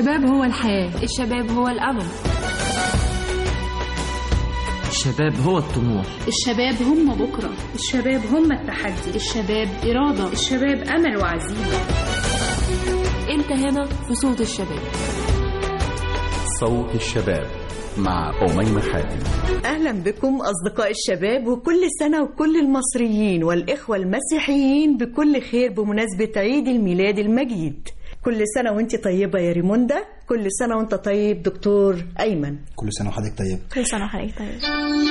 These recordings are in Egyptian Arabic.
الشباب هو الحياة الشباب هو الأمل الشباب هو الطموح الشباب هم بكرة الشباب هم التحدي الشباب إرادة الشباب أمل وعزيمة أنت هنا في صوت الشباب صوت الشباب مع أميمة حاتم أهلا بكم أصدقاء الشباب وكل سنة وكل المصريين والإخوة المسيحيين بكل خير بمناسبة عيد الميلاد المجيد كل سنة وانت طيبة يا ريموندا كل سنة وانت طيب دكتور أيمن كل سنة وحضرتك طيب كل سنة وحضرتك طيب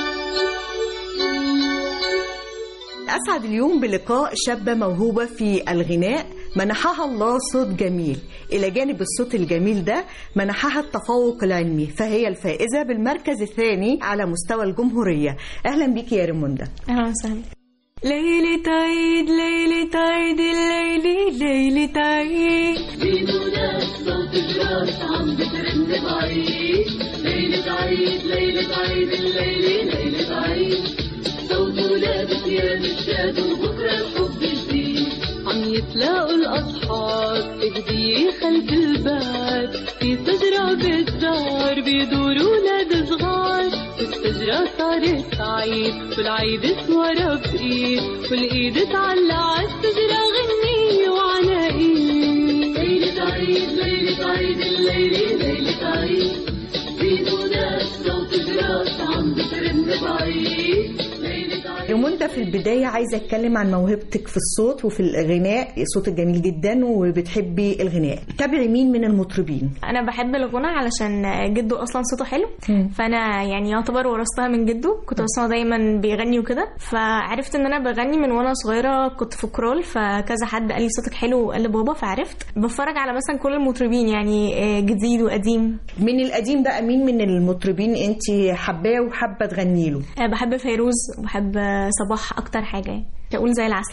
أسعد اليوم بلقاء شابة موهوبة في الغناء منحها الله صوت جميل إلى جانب الصوت الجميل ده منحها التفوق العلمي فهي الفائزة بالمركز الثاني على مستوى الجمهورية أهلا بيك يا ريموندا أهلا وسهلا ليلة عيد ليلة عيد الليلة ليلة عيد بدون صوت جراس عم بترن بعيد ليلة عيد ليلة عيد الليلة ليلة عيد صوت ولاد ثياب الشاد وبكرة الحب جديد عم يتلاقوا الأصحاب هدية خلف الباب في شجرة بالدار بيدوروا ولاد صغار الشجرة صارت عيد والعيد اسمها بإيد والإيد تعلق عالشجرة غني وعلى إيد ليلة عيد ليلة عيد الليلة ليلة عيد بدون صوت جراس عم بترن بعيد ريموندا في البداية عايزة أتكلم عن موهبتك في الصوت وفي الغناء صوتك جميل جدا وبتحبي الغناء تابعي مين من المطربين انا بحب الغنى علشان جده اصلا صوته حلو فانا يعني يعتبر ورثتها من جده كنت بسمعه دايما بيغني وكده فعرفت ان انا بغني من وانا صغيره كنت في كرول فكذا حد قال لي صوتك حلو وقال لبابا فعرفت بتفرج على مثلا كل المطربين يعني جديد وقديم من القديم بقى مين من المطربين انت حباه وحابه تغني له بحب فيروز وبحب صباح اكتر حاجه يعني اقول زي العسل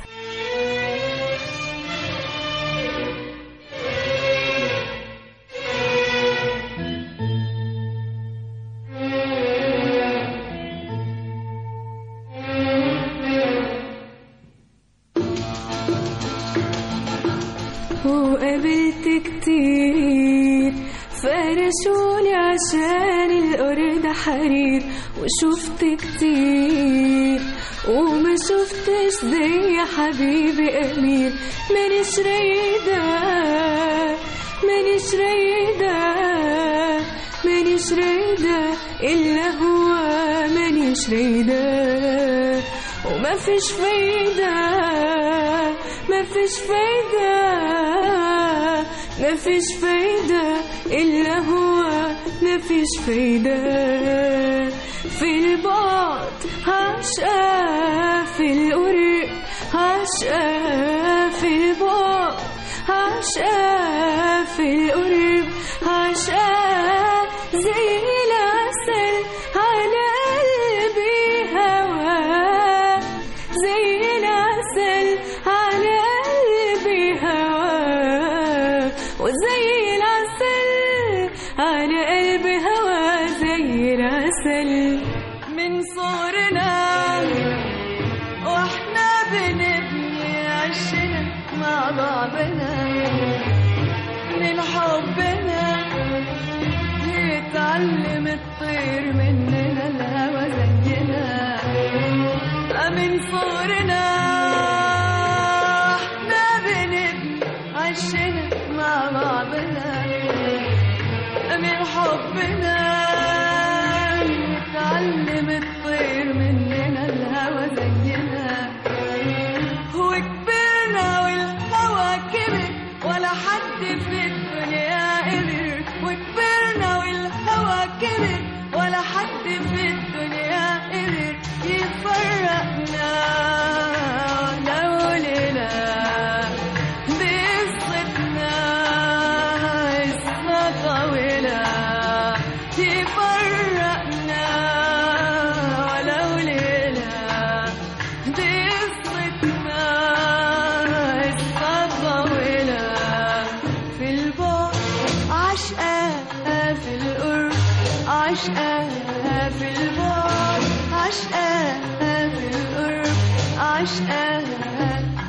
وقابلت كتير فرشوني عشان الأرض حرير وشفت كتير وما شفتش زي حبيبي أمير مانيش رايدة مانيش رايدة مانيش رايدة إلا هو مانيش رايدة وما فيش فايدة ما فيش فايدة ما فيش فايدة إلا هو ما فيش فايدة في البعد عشقة في القرب عشقة في البعد عشقة في القرب عشقة زي العسل على قلبي هوا زي العسل على قلبي هوا وزي العسل على قلبي هوا زي العسل من صغرنا واحنا بنبني عشنا مع بعضنا من حبنا يتعلم الطير مننا الهوى زينا من صغرنا احنا بنبني عشنا مع بعضنا من حبنا يتعلم الطير مننا الهوى زينا وكبرنا والهوى كبر ولا حد في الدنيا قدر وكبرنا والهوى كبر ولا حد في الدنيا قدر يفرقنا لو ليلة بقصتنا قصة طويلة يفرقنا ولو ليلة بقصتنا قصة طويلة في البعد عشقة في القرب عشقة في البعد عشقة في القرب عشقة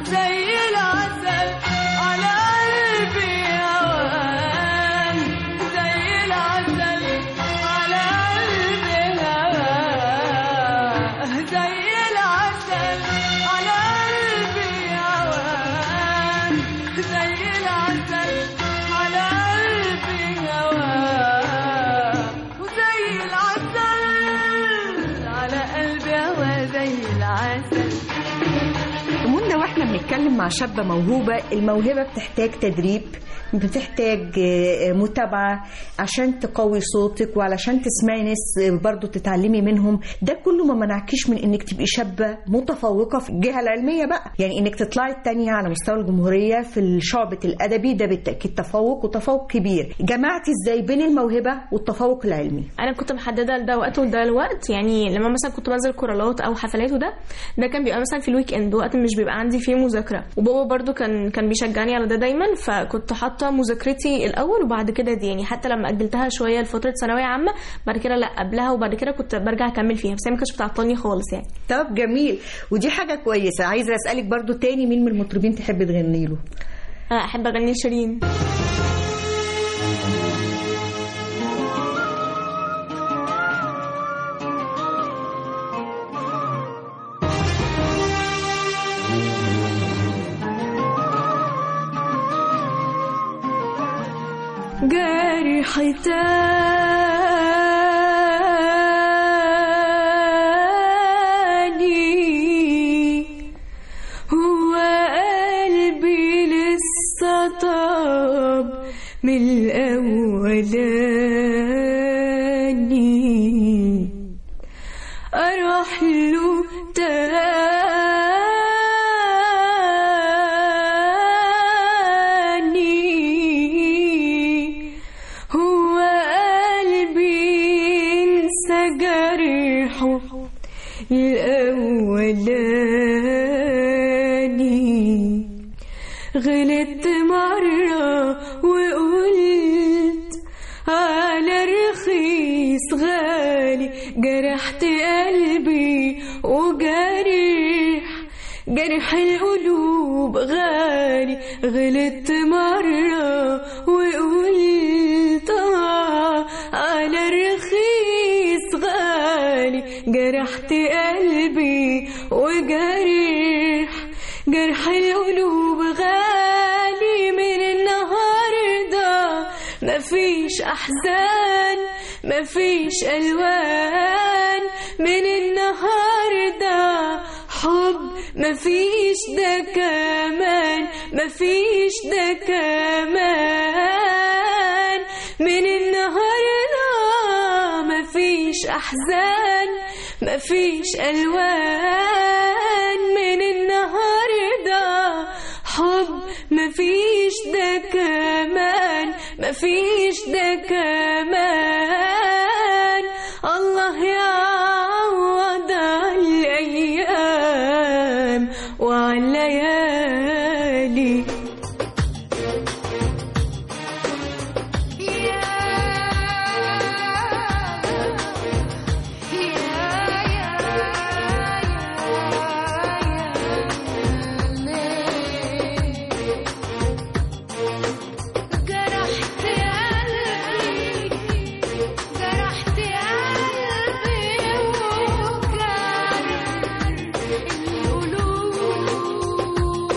زي العسل على قلبي هوان بنتكلم مع شابة موهوبة الموهبة بتحتاج تدريب بتحتاج آه، متابعة عشان تقوي صوتك وعلشان تسمعي ناس آه، برضو تتعلمي منهم ده كله ما منعكيش من انك تبقي شابة متفوقة في الجهة العلمية بقى يعني انك تطلعي التانية على مستوى الجمهورية في شعبة الأدبي ده بالتأكيد تفوق وتفوق كبير جمعتي ازاي بين الموهبة والتفوق العلمي انا كنت محدده لده وقت وده الوقت يعني لما مثلا كنت بنزل كورالات او حفلات وده ده كان بيبقى مثلا في الويك اند وقت مش بيبقى عندي فيه مذاكره وبابا برضو كان كان بيشجعني على ده دايما فكنت حاطه مذاكرتي الاول وبعد كده دي يعني حتى لما اجلتها شويه لفتره ثانويه عامه بعد كده لا قبلها وبعد كده كنت برجع اكمل فيها بس هي ما كانتش بتعطلني خالص يعني طب جميل ودي حاجة كويسة عايزة أسألك برضو تاني مين من المطربين تحب تغني له انا احب اغني لشيرين جارح تاني هو قلبي لسه طاب من الأولاني أروح له تاني هو قلبي ينسى جرحه الأولاني غلطت مرة وقلت على رخيص غالي جرحت قلبي وجرح جرح القلوب غالي غلطت مرة وقلت آه على الرخيص غالي جرحت قلبي وجرح جرح القلوب غالي من النهاردة مفيش أحزان مفيش ألوان من النهاردة حب مفيش ده كمان مفيش ده كمان من النهاردة مفيش أحزان مفيش ألوان من النهاردة حب مفيش ده كمان مفيش ده كمان الله يعوض على الأيام وعلى الليالي جرحت قلبي جرحت قلبي وكان القلوب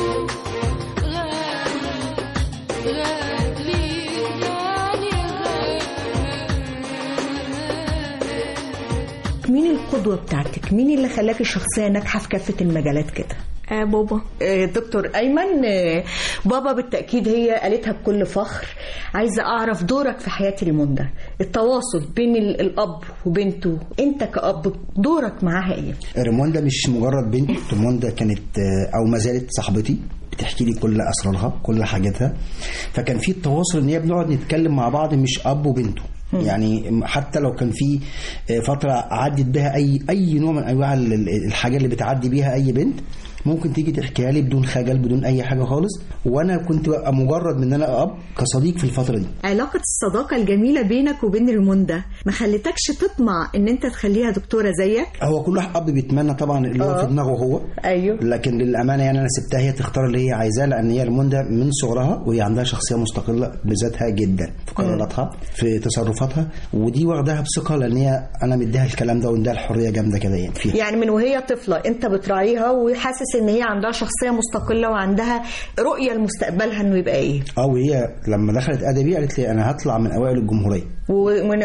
غالي غالي غالي غالي مين القدوة بتاعتك مين اللي خلاكي شخصية ناجحة في كافة المجالات كده آه بابا آه، دكتور أيمن آه، بابا بالتأكيد هي قالتها بكل فخر عايزة أعرف دورك في حياة ريموندا التواصل بين ال- الأب وبنته أنت كأب دورك معاها إيه؟ ريموندا مش مجرد بنت ريموندا كانت آه، او ما زالت صاحبتي بتحكي لي كل اسرارها كل حاجاتها فكان في التواصل ان هي بنقعد نتكلم مع بعض مش اب وبنته يعني حتى لو كان في آه، فتره عدت بها اي اي نوع من انواع ال- ال- الحاجه اللي بتعدي بيها اي بنت ممكن تيجي تحكيها لي بدون خجل بدون اي حاجه خالص وانا كنت ببقى مجرد من ان انا اب كصديق في الفتره دي علاقة الصداقة الجميلة بينك وبين ريموندا ما خلتكش تطمع إن أنت تخليها دكتورة زيك؟ هو كل واحد اب بيتمنى طبعا اللي هو آه. في دماغه هو أيوه لكن للامانه يعني انا سبتها هي تختار اللي هي عايزاه لان هي الموندا من صغرها وهي عندها شخصيه مستقله بذاتها جدا في قراراتها في تصرفاتها ودي واخداها بثقه لان هي انا مديها الكلام ده ومديها الحريه جامده كده يعني فيها يعني من وهي طفلة أنت بتراعيها وحاسس إن هي عندها شخصية مستقلة وعندها رؤية لمستقبلها إنه يبقى إيه؟ اه وهي لما دخلت ادبي قالت لي انا هطلع من اوائل الجمهوريه و- ونفذت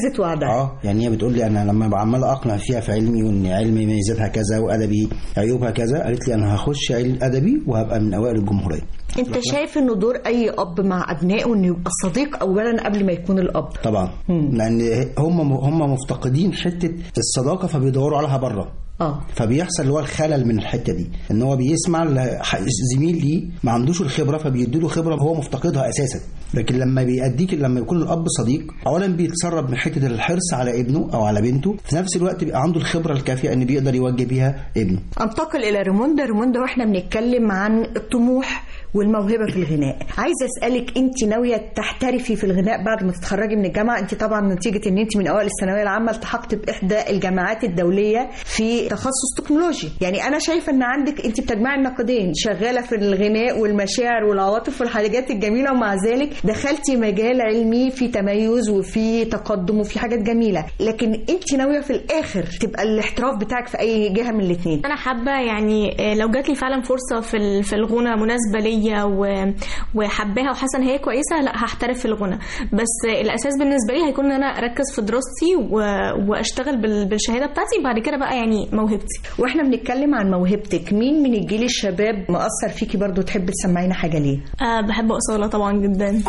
نفذت وعدها اه يعني هي بتقول لي انا لما عمال اقنع فيها في علمي وان علمي ميزاتها كذا وادبي عيوبها كذا قالت لي انا هخش علم ادبي وهبقى من اوائل الجمهوريه انت شايف انه دور اي اب مع ابنائه انه يبقى صديق اولا قبل ما يكون الاب طبعا لان هم هم مفتقدين حته الصداقه فبيدوروا عليها بره اه فبيحصل اللي هو الخلل من الحته دي ان هو بيسمع لح- زميل ليه ما عندوش الخبره فبيديله خبره هو مفتقدها اساسا لكن لما بيأديك لما يكون الاب صديق اولا بيتسرب من حته الحرص على ابنه او على بنته في نفس الوقت بيبقى عنده الخبره الكافيه ان بيقدر يوجه بيها ابنه انتقل الى ريموندا ريموندا واحنا بنتكلم عن الطموح والموهبه في الغناء عايزه اسالك انت ناويه تحترفي في الغناء بعد ما تتخرجي من الجامعه انت طبعا نتيجه ان انت من اوائل الثانويه العامه التحقت باحدى الجامعات الدوليه في تخصص تكنولوجي يعني انا شايفه ان عندك انت بتجمعي النقدين شغاله في الغناء والمشاعر والعواطف والحاجات الجميله ومع ذلك دخلتي مجال علمي في تميز وفي تقدم وفي حاجات جميله لكن انت ناويه في الاخر تبقى الاحتراف بتاعك في اي جهه من الاثنين انا حابه يعني آه، لو جات لي فعلا فرصه في ال- في الغنى مناسبه ليا و- وحباها وحاسه ان هي كويسه لا هحترف في الغنى بس آه، الاساس بالنسبه لي هيكون ان انا اركز في دراستي و- واشتغل بال- بالشهاده بتاعتي بعد كده بقى يعني موهبتي واحنا بنتكلم عن موهبتك مين من الجيل الشباب مأثر فيكي برضو تحب تسمعينا حاجه ليه أه بحب اصاله طبعا جدا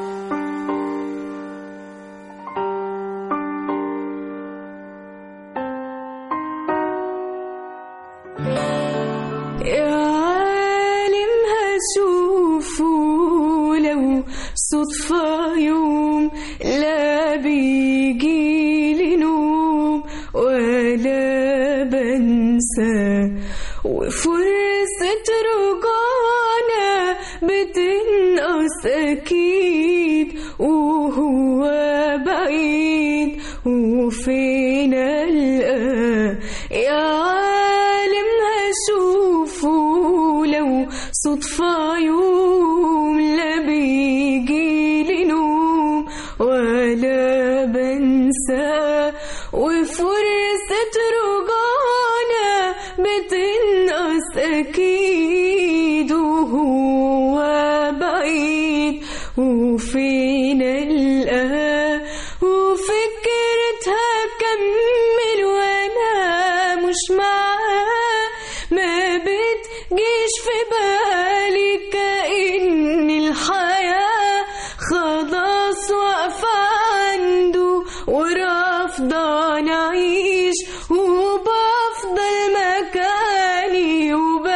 يا عالم هشوفه لو صدفة يوم لا بيجيلي نوم ولا بنسى وفرصة رجعنا بتنقص أكيد وهو بعيد وفين ألقاه يا عالم هشوفه لو صدفة يوم لا بيجيلي نوم ولا بنسى وفرصة رجعنا بتنقص أكيد وهو بعيد وفين ألقاه وفكرتها كمل وأنا مش معاه ما بتجيش في بالي كأن الحياة خلاص واقفة عنده ورافضة نعيش وبفضل مكاني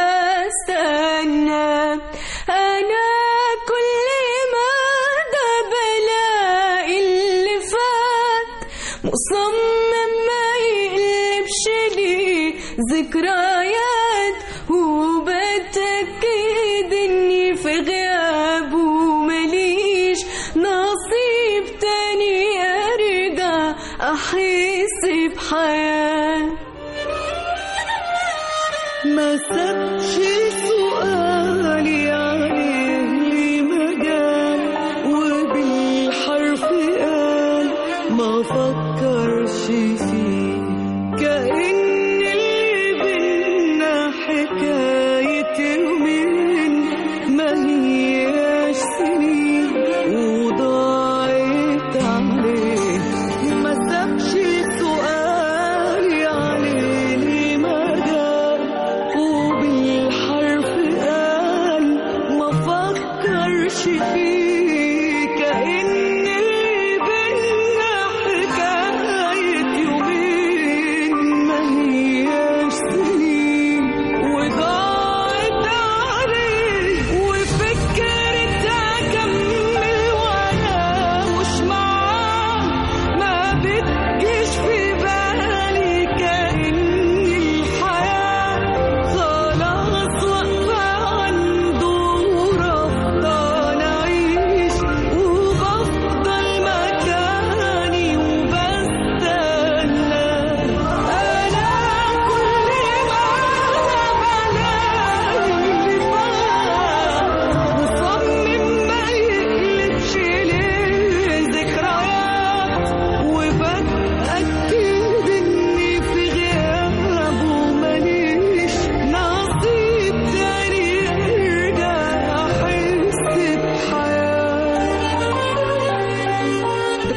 وبستنى أنا كل ما ده بلاقي اللي فات مصمم ما يقلبش لي ذكريات وبتأكد اني في غيابه ماليش نصيب تاني ارجع احس بحياه ما سابش سؤالي عليه لي مجال وبالحرف قال ما فكرش فيه كأن اللي بينا حكاية يومين ما هياش سنين وضاعت عليه ما سابش سؤالي عليه لي مجال وبالحرف قال ما فكرش فيه كأن اللي بينا حكاية يومين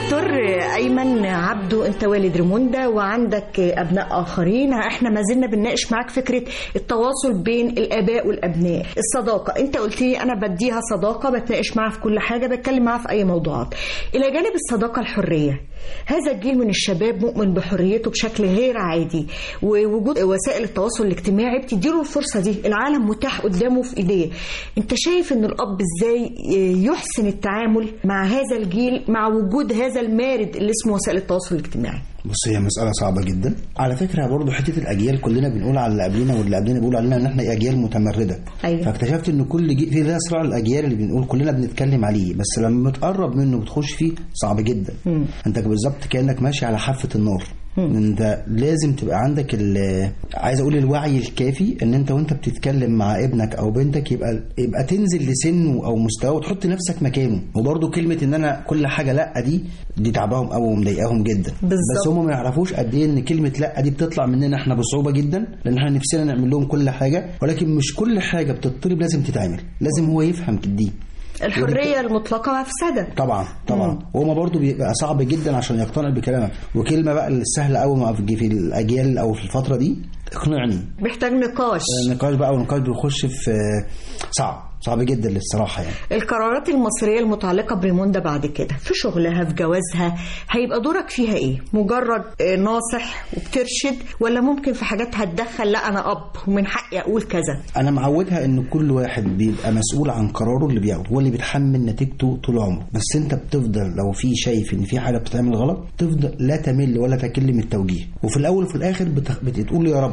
دكتور ايمن عبده انت والد ريموندا وعندك ابناء اخرين احنا ما زلنا بنناقش معاك فكره التواصل بين الاباء والابناء الصداقه انت قلت لي انا بديها صداقه بتناقش معاها في كل حاجه بتكلم معاها في اي موضوعات الى جانب الصداقه الحريه هذا الجيل من الشباب مؤمن بحريته بشكل غير عادي ووجود وسائل التواصل الاجتماعي بتديله الفرصه دي العالم متاح قدامه في ايديه انت شايف ان الاب ازاي يحسن التعامل مع هذا الجيل مع وجود هذا المارد اللي اسمه وسائل التواصل الاجتماعي بص هي مسألة صعبة جدا على فكرة برضو حتة الأجيال كلنا بنقول على اللي قبلنا واللي قبلنا بيقولوا علينا إن إحنا أجيال متمردة أيوة. فاكتشفت إن كل جيل في ده صراع الأجيال اللي بنقول كلنا بنتكلم عليه بس لما بتقرب منه بتخش فيه صعب جدا مم. أنت بالظبط كأنك ماشي على حافة النار انت لازم تبقى عندك ال- عايز اقول الوعي الكافي ان انت وانت بتتكلم مع ابنك او بنتك يبقى يبقى تنزل لسنه او مستواه وتحط نفسك مكانه وبرده كلمه ان انا كل حاجه لا دي دي تعباهم قوي ومضايقاهم جدا بالظبط. بس هم ما يعرفوش قد ايه ان كلمه لا دي بتطلع مننا احنا بصعوبه جدا لان احنا نفسنا نعمل لهم كل حاجه ولكن مش كل حاجه بتطلب لازم تتعمل لازم هو يفهم دي الحريه المطلقه مفسده طبعا طبعا وهما برضو بيبقى صعب جدا عشان يقتنع بكلامك وكلمه بقى السهله قوي مع في في الاجيال او في الفتره دي اقنعني محتاج نقاش النقاش بقى والنقاش بيخش في صعب صعب جدا للصراحه يعني القرارات المصرية المتعلقة بريموندا بعد كده في شغلها في جوازها هيبقى دورك فيها ايه مجرد آه، ناصح وبترشد ولا ممكن في حاجات هتدخل لا انا اب ومن حقي اقول كذا انا معودها ان كل واحد بيبقى مسؤول عن قراره اللي بياخده هو اللي بيتحمل نتيجته طول عمره بس انت بتفضل لو في شايف ان في حاجه بتتعمل غلط تفضل لا تمل ولا تكل من التوجيه وفي الاول وفي الاخر بت- بتقول يا رب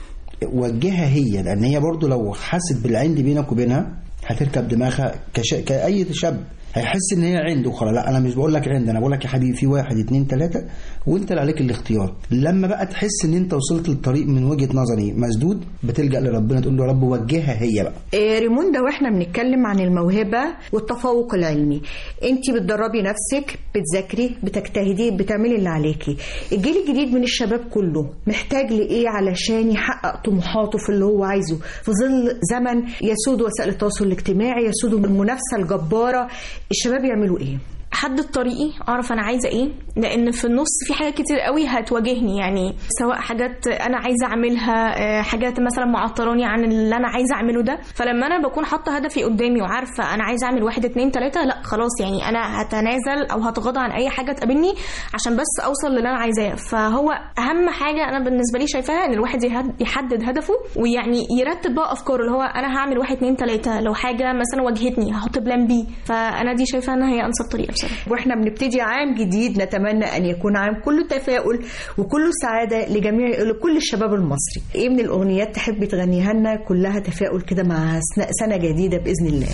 وجهها هي لان هي برضو لو حست بالعند بينك وبينها هتركب دماغها كش... كاي شاب هيحس ان هي عنده خلاص لا انا مش بقول لك عند انا بقول لك يا حبيبي في واحد اتنين تلاته وانت اللي عليك الاختيار لما بقى تحس ان انت وصلت للطريق من وجهه نظري مسدود بتلجا لربنا تقول له يا رب وجهها هي بقى آه، ريموندا واحنا بنتكلم عن الموهبة والتفوق العلمي انت بتدربي نفسك بتذاكري بتجتهدي بتعملي اللي عليكي الجيل الجديد من الشباب كله محتاج لايه علشان يحقق طموحاته في اللي هو عايزه في ظل زمن يسود وسائل التواصل الاجتماعي يسود المنافسة الجبارة الشباب يعملوا ايه احدد طريقي اعرف انا عايزه ايه لان في النص في حاجات كتير قوي هتواجهني يعني سواء حاجات انا عايزه اعملها آه، حاجات مثلا معطلاني عن اللي انا عايزه اعمله ده فلما انا بكون حاطه هدفي قدامي وعارفه انا عايزه اعمل واحد اتنين تلاته لا خلاص يعني انا هتنازل او هتغاضى عن اي حاجه تقابلني عشان بس اوصل للي انا عايزاه فهو اهم حاجه انا بالنسبه لي شايفاها ان الواحد يهد- يحدد هدفه ويعني يرتب بقى افكاره اللي هو انا هعمل واحد اتنين تلاته لو حاجه مثلا واجهتني هحط بلان بي فانا دي شايفاها ان هي انسب طريقه بصراحه واحنا بنبتدي عام جديد نتمنى ان يكون عام كله تفاؤل وكله سعاده لجميع لكل الشباب المصري ايه من الاغنيات تحبي تغنيها لنا كلها تفاؤل كده مع سنة- سنه جديده باذن الله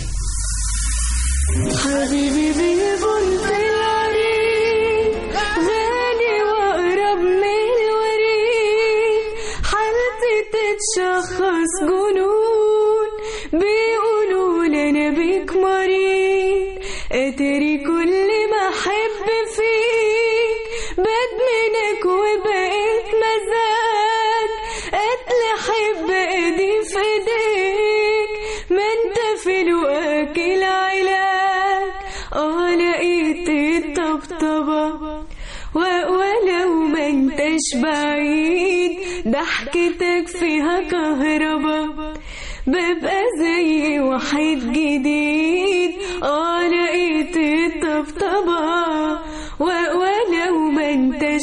حبيبي بالبنت العريق غالي واقرب من الوريد حالتي تتشخص جنون بيقولوا لنا بيك مريض اتري كل ما احب فيك بدمنك وبقيت مزاج قتل حب ايدي في ايديك ما انت في الواكل علاج اه لقيت الطبطبة و- ولو ما انتش بعيد ضحكتك فيها كهربا ببقى زي واحد جديد اه لقيت الطبطبة و- ولو ما انتش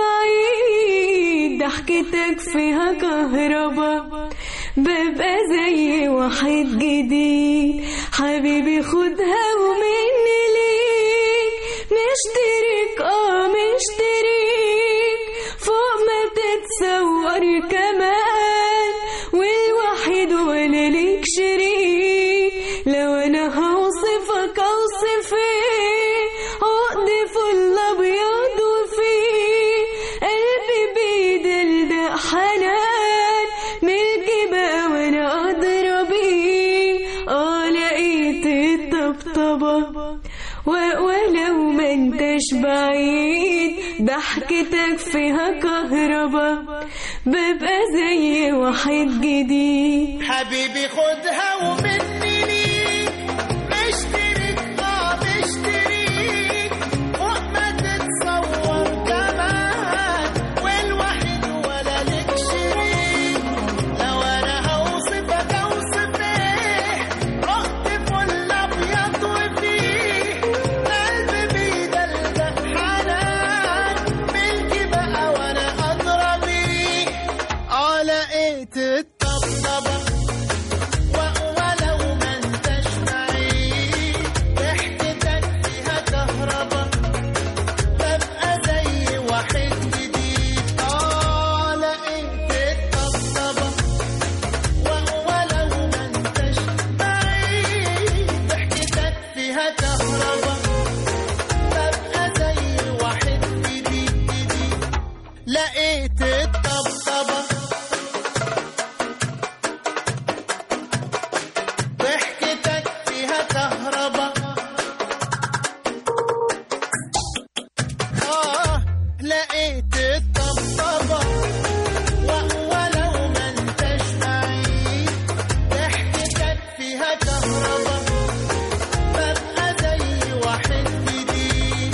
بعيد ضحكتك فيها كهربا ببقى زي واحد جديد حبيبي خدها ومني ليك مشترك اه مشترك فوق ما تتصور كمان والوحيد ولا ليك شريك لو انا هوصفك اوصف ايه عقد فل ابيض وفيه قلبي بيدلدق حنان ملكي بقى وانا ادرى بيه اه لقيت الطبطبه و- ولو ما انتش بعيد ضحكتك فيها كهربا ببقى زي واحد جديد حبيبي خدها ومني ليك مشترك اه مشترك فوق ما لقيت الطبطبة ضحكتك فيها كهربا آه لقيت الطبطبة ولو ما انتش معي ضحكتك فيها كهربا ببقى زي واحد جديد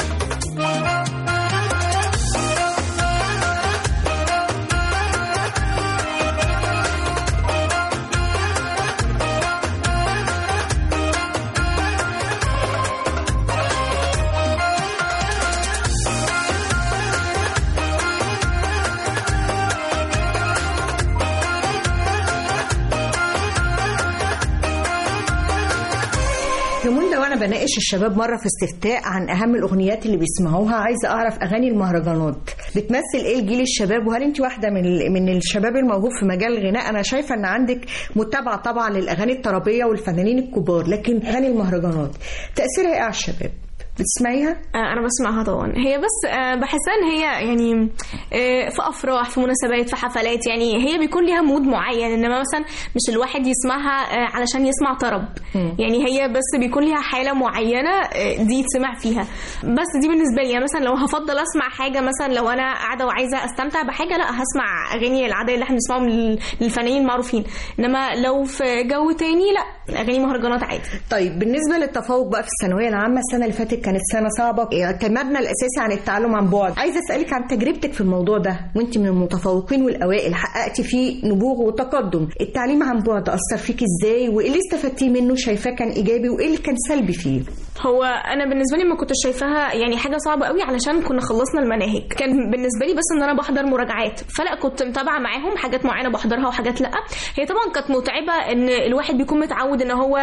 ريموندا وانا بناقش الشباب مره في استفتاء عن اهم الاغنيات اللي بيسمعوها عايزه اعرف اغاني المهرجانات بتمثل ايه لجيل الشباب وهل انت واحده من ال- من الشباب الموهوب في مجال الغناء انا شايفه ان عندك متابعه طبعا للاغاني الطربيه والفنانين الكبار لكن اغاني المهرجانات تاثيرها ايه على الشباب بتسمعيها آه، انا بسمعها طبعا هي بس آه، بحسها ان هي يعني آه، في افراح في مناسبات في حفلات يعني هي بيكون ليها مود معين انما مثلا مش الواحد يسمعها آه، علشان يسمع طرب يعني هي بس بيكون ليها حاله معينه آه، دي يتسمع فيها بس دي بالنسبه لي يعني مثلا لو هفضل اسمع حاجه مثلا لو انا قاعده وعايزه استمتع بحاجه لا هسمع اغاني العاديه اللي احنا بنسمعهم لل- للفنانين المعروفين انما لو في جو تاني لا اغاني مهرجانات عادي طيب بالنسبه للتفوق بقى في الثانويه العامه السنه اللي فاتت كانت سنه صعبه إيه، كان مبنى الاساسي عن التعلم عن بعد عايزه اسالك عن تجربتك في الموضوع ده وانت من المتفوقين والاوائل حققتي فيه نبوغ وتقدم التعليم عن بعد اثر فيك ازاي وايه اللي استفدتيه منه شايفاه كان ايجابي وايه اللي كان سلبي فيه هو انا بالنسبه لي ما كنتش شايفاها يعني حاجه صعبه قوي علشان كنا خلصنا المناهج كان بالنسبه لي بس ان انا بحضر مراجعات فلا كنت متابعه معاهم حاجات معينه بحضرها وحاجات لا هي طبعا كانت متعبه ان الواحد بيكون متعود ان هو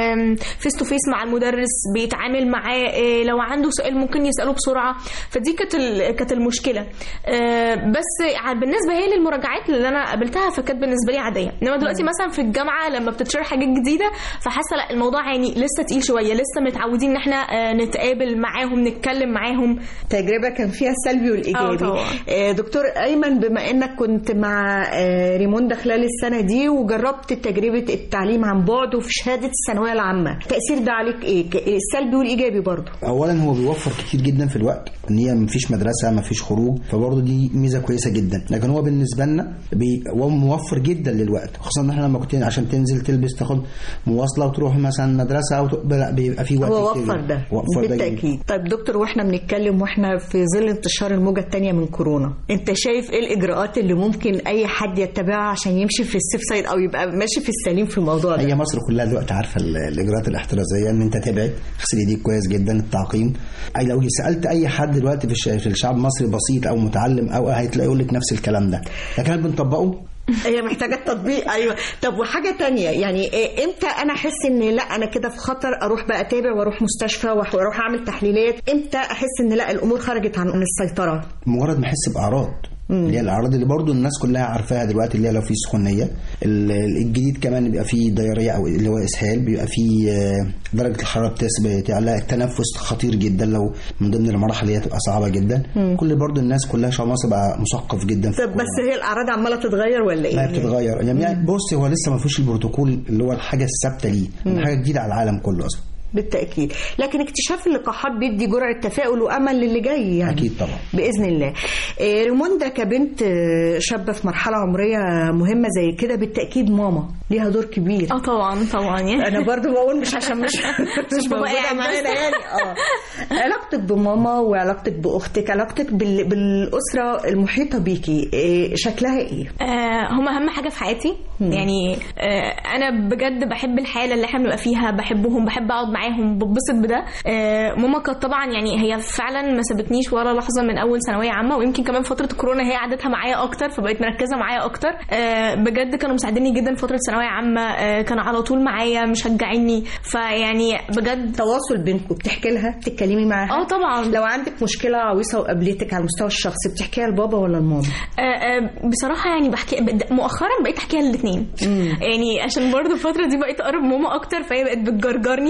فيس تو فيس مع المدرس بيتعامل معاه آه، لو عنده سؤال ممكن يساله بسرعه فدي كانت ال- كانت المشكله آه، بس ع- بالنسبه هي للمراجعات اللي انا قابلتها فكانت بالنسبه لي عاديه انما دلوقتي مثلا في الجامعه لما بتتشرح حاجات جديده فحاسه لا الموضوع يعني لسه تقيل شويه لسه متعودين ان احنا آه، نتقابل معاهم نتكلم معاهم تجربه كان فيها السلبي والايجابي آه، طبعا. آه، دكتور ايمن بما انك كنت مع آه، ريموندا خلال السنه دي وجربت تجربه التعليم عن بعد وفي شهاده الثانويه العامه التاثير ده عليك ايه ك- السلبي والايجابي برضه اولا هو بيوفر كتير جدا في الوقت ان هي مفيش مدرسه مفيش خروج فبرضه دي ميزه كويسه جدا لكن هو بالنسبه لنا بي- هو موفر جدا للوقت خصوصا ان احنا لما كنت عشان تنزل تلبس تاخد مواصله وتروح مثلا مدرسه او ت- لا بيبقى في وقت هو كتير وفر جداً. ده وفر ده جداً. بالتاكيد طيب دكتور واحنا بنتكلم واحنا في ظل انتشار الموجه الثانيه من كورونا انت شايف ايه الاجراءات اللي ممكن اي حد يتبعها عشان يمشي في السيف سايد او يبقى ماشي في السليم في الموضوع ده هي مصر كلها دلوقتي عارفه ال- الاجراءات الاحترازيه ان انت تبعد اغسل ايديك كويس جدا التعقيم اي لو سالت اي حد دلوقتي في الش- في الشعب المصري بسيط او متعلم او هتلاقي يقول لك نفس الكلام ده لكن هل بنطبقه هي محتاجه تطبيق ايوه طب وحاجه تانية يعني إيه امتى انا احس ان لا انا كده في خطر اروح بقى اتابع واروح مستشفى وأح- واروح اعمل تحليلات امتى احس ان لا الامور خرجت عن عن السيطره مجرد ما احس باعراض اللي هي الاعراض اللي برضو الناس كلها عارفاها دلوقتي اللي هي لو في سخونيه ال- الجديد كمان بيبقى فيه دياريه او اللي هو اسهال بيبقى فيه آه، درجه الحراره بتس- بتعلى التنفس خطير جدا لو من ضمن المراحل اللي هي تبقى صعبه جدا مم. كل برضو الناس كلها شعب مصر بقى مثقف جدا في طب بس هي الاعراض عماله تتغير ولا ايه ما بتتغير يعني بص هو لسه ما فيش البروتوكول اللي هو الحاجه الثابته ليه مم. حاجه جديده على العالم كله اصلا بالتاكيد لكن اكتشاف اللقاحات بيدي جرعه تفاؤل وامل للي جاي يعني اكيد طبعا باذن الله إيه، ريموندا كبنت آه، شابه في مرحله عمريه مهمه زي كده بالتاكيد ماما ليها دور كبير اه طبعا طبعا يعني انا برضو بقول مش عشان مش مش بابا موجوده قاعد معانا بس. يعني اه علاقتك بماما وعلاقتك باختك علاقتك بال... بالاسره المحيطه بيكي إيه، شكلها ايه آه، هم اهم حاجه في حياتي يعني آه، انا بجد بحب الحاله اللي احنا بنبقى فيها بحبهم بحب اقعد معاهم ببسط بده آه، ماما كانت طبعا يعني هي فعلا ما سابتنيش ولا لحظه من اول ثانويه عامه ويمكن كمان فتره كورونا هي قعدتها معايا اكتر فبقيت مركزه معايا اكتر آه، بجد كانوا مساعديني جدا فتره ثانويه عامه آه، كانوا على طول معايا مشجعيني فيعني بجد تواصل بينكم بتحكي لها بتتكلمي معاها اه طبعا لو عندك مشكله عويصه وقابلتك على المستوى الشخصي بتحكيها لبابا ولا لماما آه، آه، بصراحة يعني بحكي بد- مؤخرا بقيت احكيها للاثنين يعني عشان برضو الفترة دي بقيت اقرب ماما اكتر فهي بقت بتجرجرني عشان بتغير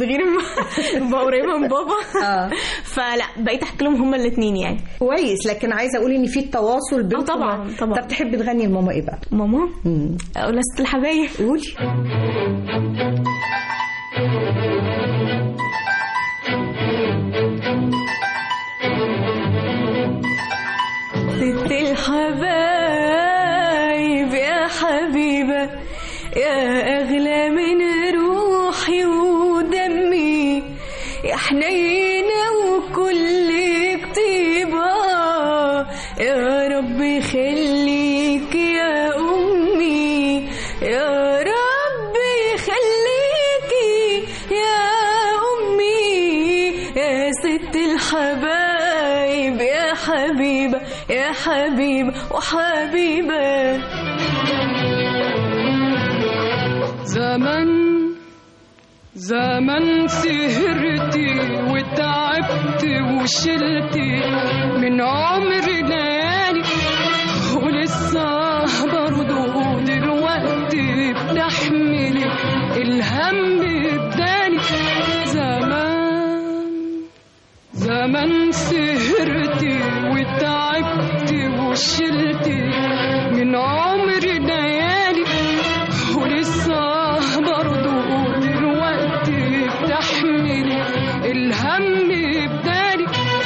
غير ما ابقى قريبه من بابا فلا بقيت احكي لهم هما الاثنين يعني كويس لكن عايزه اقول ان في التواصل بينكم طبعا طبعا طب تحبي تغني لماما ايه بقى ماما اقول ست الحبايب قولي ست الحبايب يا حبيبة يا أغلى من روحي ودمي يا حنينة وكل كتيبة يا رب يخليك يا أمي يا رب يخليكي يا أمي يا ست الحبايب يا حبيبة يا حبيبة وحبيبة زمن زمن سهرتي وتعبت وشلتي من عمر ليالي ولسه برضه دلوقتي بتحملي الهم بدالي زمان زمان سهرتي وتعبت وشلتي من عمر ليالي ولسه برضه دلوقتي بتحملي الهم بدالي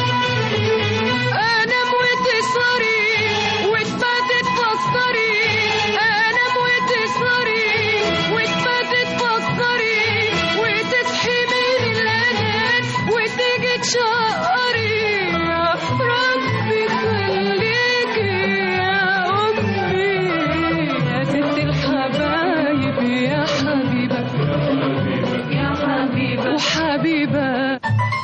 انام وتسهري وتباتي تفكري انام وتسهري وتباتي تفكري وتصحي من الانام وتيجي تشقري يا ربي خليكي يا امي يا ست الحبايب يا حبيبه يا حبيبه وحبيبه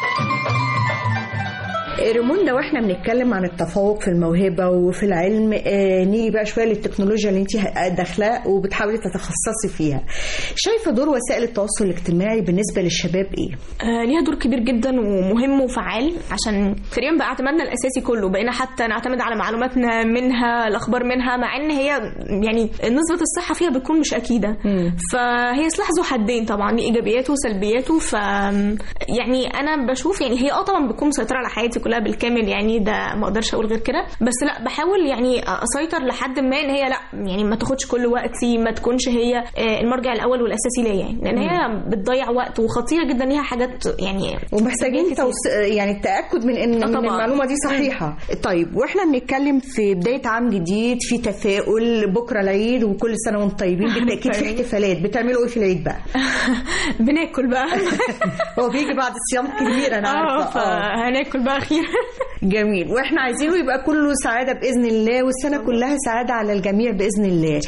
ريموندا واحنا بنتكلم عن التفوق في الموهبه وفي العلم آه نيجي بقى شويه للتكنولوجيا اللي انت داخله وبتحاولي تتخصصي فيها شايفه دور وسائل التواصل الاجتماعي بالنسبه للشباب ايه آه ليها دور كبير جدا ومهم وفعال عشان تقريبا بقى اعتمادنا الاساسي كله بقينا حتى نعتمد على معلوماتنا منها الاخبار منها مع ان هي يعني نسبه الصحه فيها بتكون مش اكيده فهي سلاح ذو حدين طبعا ليه ايجابياته وسلبياته ف يعني انا بشوف يعني هي اه طبعا بتكون مسيطره على حياتي كلها بالكامل يعني ده ما اقدرش اقول غير كده بس لا بحاول يعني اسيطر لحد ما ان هي لا يعني ما تاخدش كل وقتي ما تكونش هي آه، المرجع الاول والاساسي ليا يعني لان هي بتضيع وقت وخطيره جدا ليها حاجات يعني ومحتاجين توس... يعني التاكد من ان آه من طبعاً. المعلومه دي صحيحه طيب واحنا بنتكلم في بدايه عام جديد في تفاؤل بكره العيد وكل سنه وانتم طيبين بالتاكيد في احتفالات بتعملوا ايه في العيد بقى بناكل بقى هو بيجي بعد صيام كبير انا اه عارفه فهناكل بقى اخيرا جميل واحنا عايزينه يبقى كله سعاده باذن الله والسنه كلها سعاده على الجميع باذن الله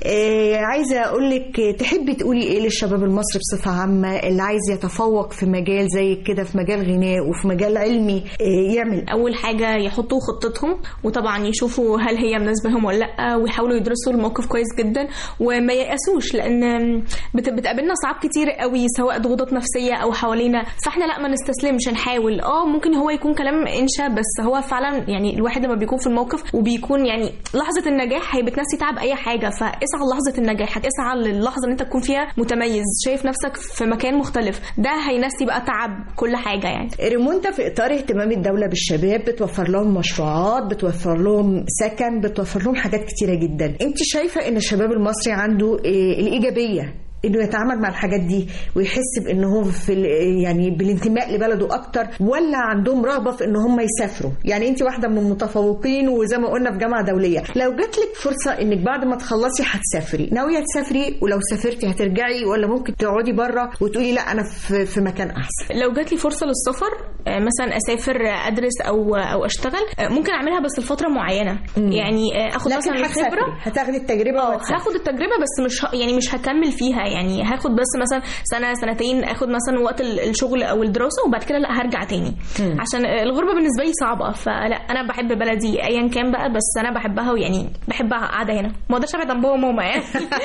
آه عايزه اقول لك تحبي تقولي ايه للشباب المصري بصفه عامه اللي عايز يتفوق في مجال زي كده في مجال غناء وفي مجال علمي آه يعمل اول حاجه يحطوا خطتهم وطبعا يشوفوا هل هي مناسبه لهم ولا لا ويحاولوا يدرسوا الموقف كويس جدا وما ييأسوش لان بت- بتقابلنا صعاب كتير قوي سواء ضغوطات نفسيه او حوالينا فاحنا لا ما نستسلمش نحاول اه ممكن هو يكون كلام انشا بس هو فعلا يعني الواحد لما بيكون في الموقف وبيكون يعني لحظه النجاح هي بتنسي تعب اي حاجه فاسعى لحظه النجاح اسعى للحظه اللي انت تكون فيها متميز شايف نفسك في مكان مختلف ده هينسي بقى تعب كل حاجه يعني ريموندا في اطار اهتمام الدوله بالشباب بتوفر لهم مشروعات بتوفر لهم سكن بتوفر لهم حاجات كتيره جدا انت شايفه ان الشباب المصري عنده آه، الايجابيه انه يتعامل مع الحاجات دي ويحس بان هو في ال- يعني بالانتماء لبلده اكتر ولا عندهم رغبه في ان هم يسافروا يعني انت واحده من المتفوقين وزي ما قلنا في جامعه دوليه لو جات لك فرصه انك بعد ما تخلصي هتسافري ناويه تسافري ولو سافرتي هترجعي ولا ممكن تقعدي بره وتقولي لا انا في, في مكان احسن لو جات لي فرصه للسفر آه، مثلا اسافر آه، ادرس او او اشتغل آه، ممكن اعملها بس لفتره معينه يعني آه، اخد لكن مثلا هتسافري، الخبره هتاخدي التجربه اه وهتسافري. هاخد التجربه بس مش ه... يعني مش هكمل فيها يعني هاخد بس مثلا سنه سنتين اخد مثلا وقت ال- الشغل او الدراسه وبعد كده لا هرجع تاني عشان آه، الغربه بالنسبه لي صعبه فلا انا بحب بلدي ايا كان بقى بس انا بحبها ويعني بحب قاعده هنا ما اقدرش ابعد عن بابا وماما يعني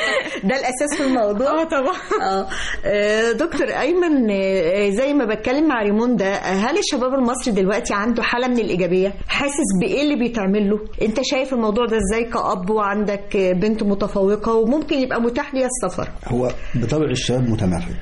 ده الاساس في الموضوع اه طبعا اه آه، دكتور ايمن آه، زي ما بتكلم مع ريموندا آه، هل الشباب المصري دلوقتي عنده حاله من الايجابيه حاسس بايه اللي بيتعمل له انت شايف الموضوع ده ازاي كاب وعندك آه، بنت متفوقه وممكن يبقى متاح ليها السفر هو بطبع الشباب متمرد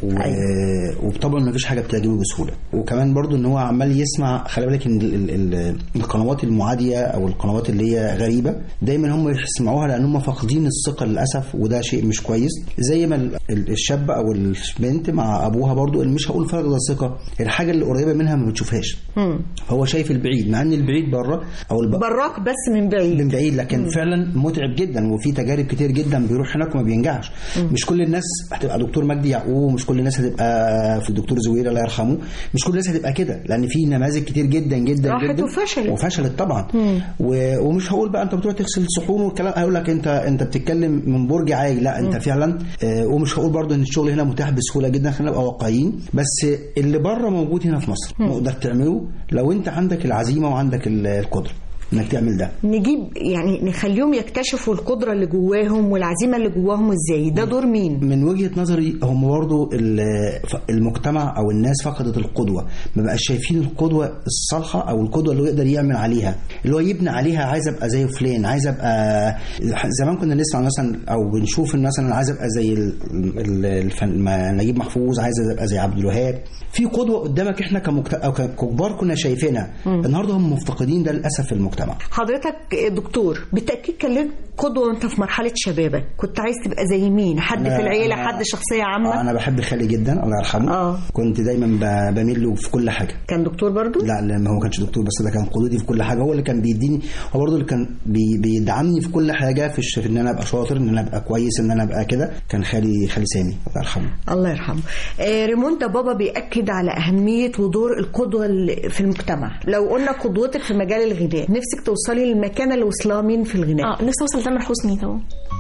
و... وطبعا ما فيش حاجه بتعجبه بسهوله وكمان برضو ان هو عمال يسمع خلي بالك ان ال... ال... ال... القنوات المعاديه او القنوات اللي هي غريبه دايما هم يسمعوها لان هم فاقدين الثقه للاسف وده شيء مش كويس زي ما ال- ال- الشاب او البنت مع ابوها برضو اللي مش هقول فرق الثقه الحاجه اللي قريبه منها ما بتشوفهاش فهو شايف البعيد مع ان البعيد بره او الب... براك بس من بعيد من بعيد لكن فعلا متعب جدا وفي تجارب كتير جدا بيروح هناك وما بينجحش مش كل الناس هتبقى دكتور مجدي يعقوب مش كل الناس هتبقى في الدكتور زوير الله يرحمه مش كل الناس هتبقى كده لان في نماذج كتير جدا جدا راحت جدا وفشلت. وفشلت طبعا و... ومش هقول بقى انت بتروح تغسل صحون والكلام هقول لك انت انت بتتكلم من برج عالي لا انت فعلا آه، ومش هقول برضو ان الشغل هنا متاح بسهوله جدا خلينا نبقى واقعيين بس اللي بره موجود هنا في مصر تقدر تعمله لو انت عندك العزيمه وعندك ال- القدره انك تعمل ده نجيب يعني نخليهم يكتشفوا القدرة اللي جواهم والعزيمة اللي جواهم ازاي ده دور مين من وجهه نظري هم برضو ال- ف- المجتمع او الناس فقدت القدوه ما بقاش شايفين القدوه الصالحه او القدوه اللي هو يقدر يعمل عليها اللي هو يبني عليها عايز ابقى زي فلان عايز ابقى زمان كنا نسمع مثلا او بنشوف ان مثلا عايز ابقى زي ال- ال- الفن ما نجيب محفوظ عايز ابقى زي عبد الوهاب في قدوه قدامك احنا كمجت... او ككبار كنا شايفينها النهارده هم مفتقدين ده للاسف في المجتمع حضرتك دكتور بالتأكيد كان لك قدوة وانت في مرحلة شبابك كنت عايز تبقى زي مين حد أنا- في العيلة أنا- حد شخصية عامة انا بحب خالي جدا الله يرحمه آه. كنت دايما ب- بميل له في كل حاجه كان دكتور برضو لا لا ما هو كانش دكتور بس ده كان قدوتي في كل حاجه هو اللي كان بيديني هو برضه اللي كان بي بيدعمني في كل حاجه في, الش... في ان انا ابقى شاطر ان انا ابقى كويس ان انا ابقى كده كان خالي خالي سامي الله يرحمه الله يرحمه آه ريموندا بابا بيأكد على أهمية ودور القدوة ال- في المجتمع لو قلنا قدوتك في مجال الغناء نفسك توصلي للمكانة اللي وصلها مين في الغناء اه نفسي اوصل لتامر حسني طبعا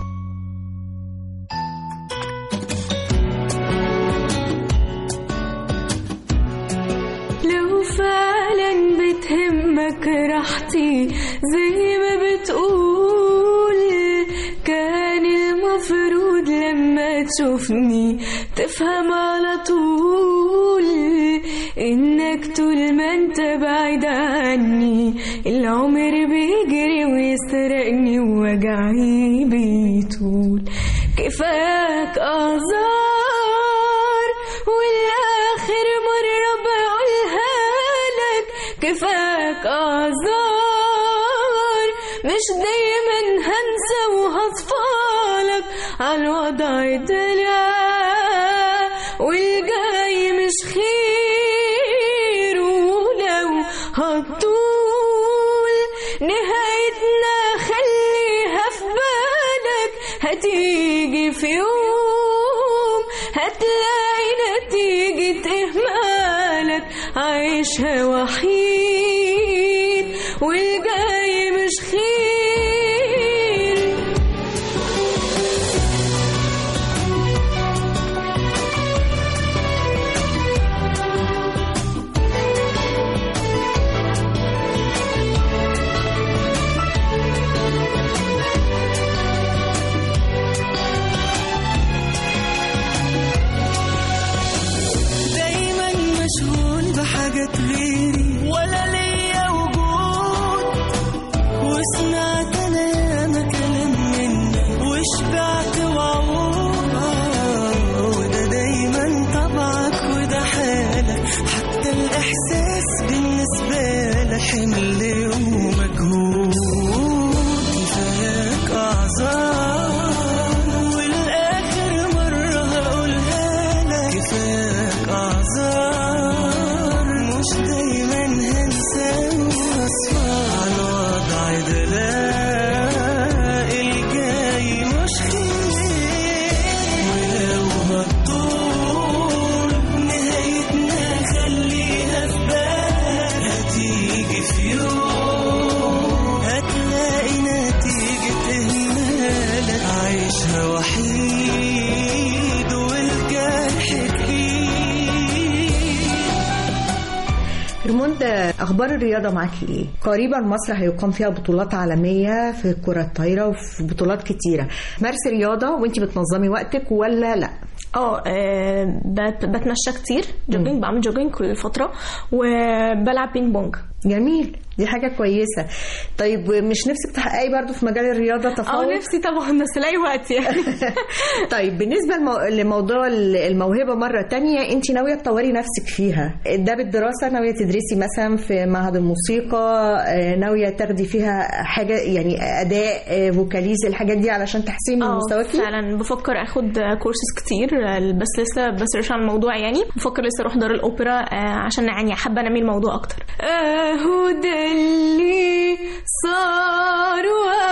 لو فعلا بتهمك راحتي زي ما بتقول كان المفروض لما تشوفني تفهم على طول انك طول ما انت بعيد عني العمر بيجري ويسرقني ووجعي بيطول كفاك اعذار والاخر مرة بقولها لك كفاك اعذار مش دايما هنسى وهصفالك عالوضع ده لا والجاي مش خير ولو هتطول نهايتنا خليها في بالك هتيجي في يوم هتلاقي نتيجة إهمالك عايشها وحيد والجاي مش خير دايما مشغول بحاجات غيري ولا ليا وجود وسمعت انا ياما كلام منك وشبعت وعود آه، وده دايما طبعك وده حالك حتى الاحساس بالنسبه لك حمل ومجهود كفاياك اعذار والاخر مره هقولها لك كفاياك اعذار مش دايما هنسى واصفى على الوضع ده لا الجاي مش خير ولو هتطول نهايتنا خليها في بالك هتيجي في يوم هتلاقي نتيجة إهمالك عايشها وحيد والجرح كبير ريموندا اخبار الرياضه معاكي ايه قريبا مصر هيقام فيها بطولات عالميه في الكره الطايره وفي بطولات كتيره مارسي رياضه وانت بتنظمي وقتك ولا لا اه آه، بت- بتمشى كتير جوجينج بعمل جوجينج كل فتره وبلعب بينج بونج جميل دي حاجة كويسة طيب مش نفسك تحققي برضو في مجال الرياضة تفوق؟ اه نفسي طبعا بس لاقي وقت يعني طيب بالنسبة لمو... لموضوع الموهبة مرة تانية انت ناوية تطوري نفسك فيها ده بالدراسة ناوية تدرسي مثلا في معهد الموسيقى آه، ناوية تاخدي فيها حاجة يعني أداء آه، فوكاليز الحاجات دي علشان تحسيني من اه مستواكي فعلا بفكر اخد كورسز كتير بس لسه بسرش عن الموضوع يعني بفكر لسه اروح دار الاوبرا آه، عشان يعني حابه انمي الموضوع اكتر اهو ده اللي صار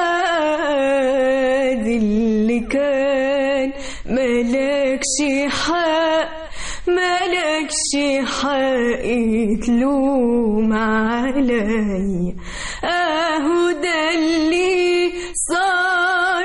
وادي اللي كان ملكش حق ملكش حق تلوم عليا اهو ده اللي صار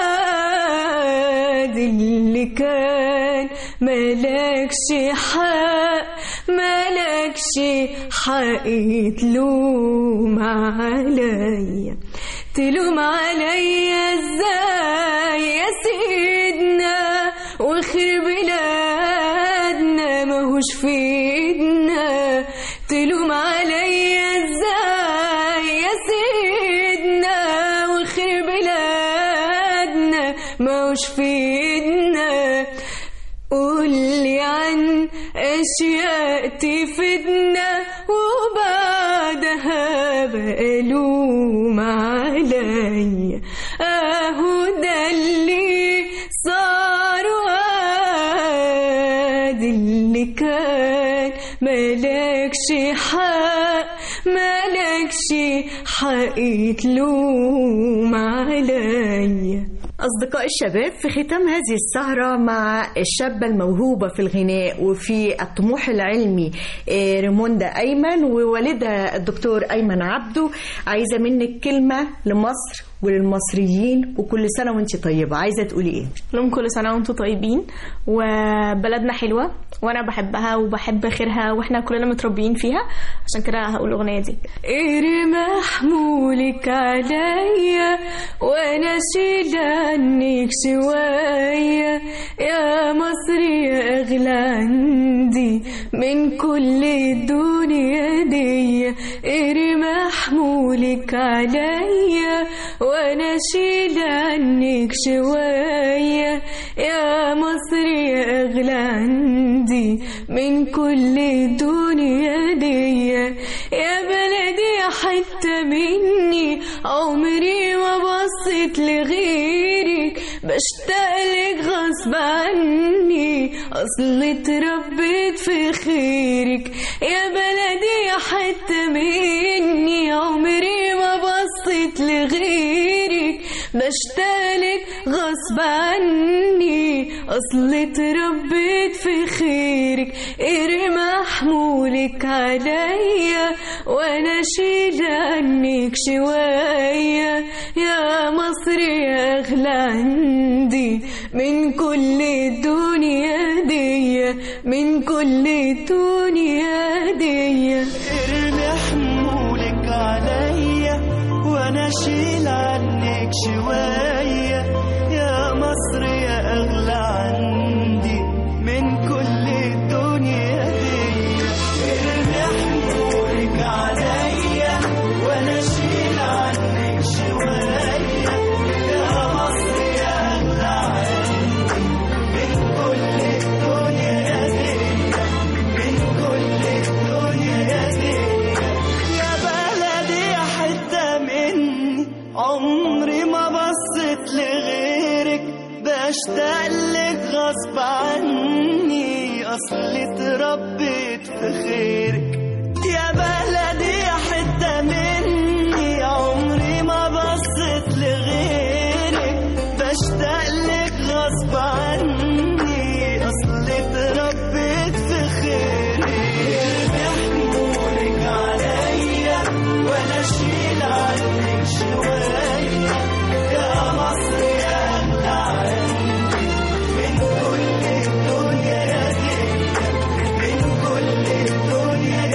وادي اللي كان ملكش حق ملكش حق تلوم عليا تلوم عليا ازاي يا سيدنا وخير بلادنا ماهوش في ايدنا تلوم عليا ازاي يا سيدنا وخير بلادنا ماهوش في ايدنا قولي عن أشياء تفيدنا وبعدها بقلوم عليا أهو ده اللي صار وادي اللي كان ملكش حق ملكش حق تلوم عليا أصدقاء الشباب في ختام هذه السهرة مع الشابة الموهوبة في الغناء وفي الطموح العلمي آه، ريموندا أيمن ووالدها الدكتور أيمن عبده عايزة منك كلمة لمصر وللمصريين وكل سنة وانت طيبة عايزة تقولي ايه؟ لهم كل سنة وانتم طيبين وبلدنا حلوة وانا بحبها وبحب خيرها واحنا كلنا متربيين فيها عشان كده هقول الاغنية دي ارمى حمولك عليا وانا اشيل عنك شوية يا مصر يا اغلى عندي من كل الدنيا دي ارمى حمولك عليا وانا اشيل عنك شوية يا مصر يا اغلى عندي من كل الدنيا دي يا بلدي حتة مني عمري ما بصيت لغيرك بشتاقلك غصب عني اصل اتربيت في خيرك يا بلدي حتة مني عمري ما بصيت لغيرك بشتاقلك غصب عني اصل اتربيت في خيرك ارمى حمولك عليا وانا اشيل عنك شوية يا مصر يا اغلى عندي من كل الدنيا دي من كل الدنيا دي ارمي حمولك عليا وانا اشيل عنك شوية يا مصر يا اغلى عندي من كل الدنيا دي ارمي حمولك عليا وانا اشيل عنك شوية يا مصر يا اغلى عندي من كل الدنيا دي من كل الدنيا دي يا بلدي حتة مني عمري ما بصيت لغيرك بشتاق لك غصب عني اصل اتربيت في خيرك يا بلدي حتة مني عمري ما بصيت لغيرك بشتاق لك غصب عني اصل اتربيت في خيرك يحمولك عليا وانا اشيل عنك شوية يا مصر يا اغلى عندي من كل الدنيا دي من كل الدنيا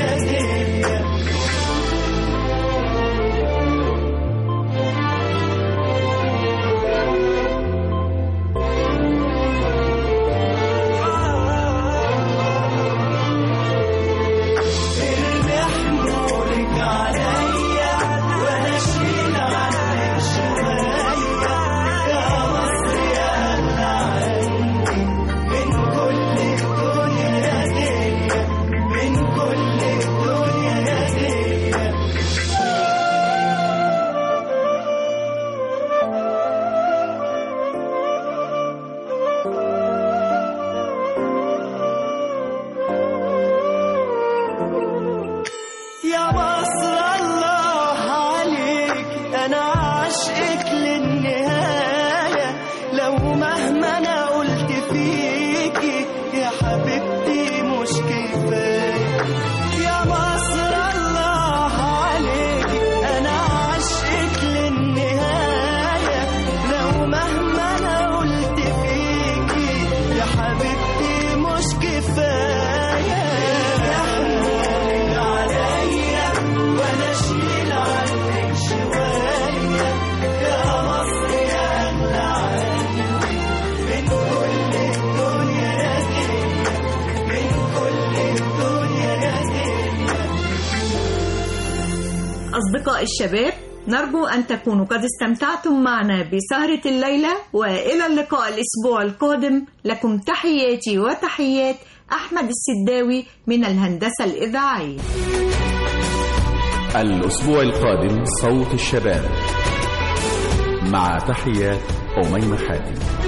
انا عاشقك للنهاية لو مهما انا قلت فيكي يا حبيبتي مش كفاية يا مصر الله عليكي انا عاشقك للنهاية لو مهما انا قلت فيكي يا حبيبتي مش كفاية احملك عليا وانا اشيل عنك شوية يا مصر يا اغلى عندي من كل الدنيا يا دنيا من كل الدنيا يا دنيا أصدقاء الشباب نرجو أن تكونوا قد استمتعتم معنا بسهرة الليلة وإلى اللقاء الأسبوع القادم لكم تحياتي وتحيات أحمد السداوي من الهندسة الإذاعية الأسبوع القادم صوت الشباب مع تحيات أميمة حاتم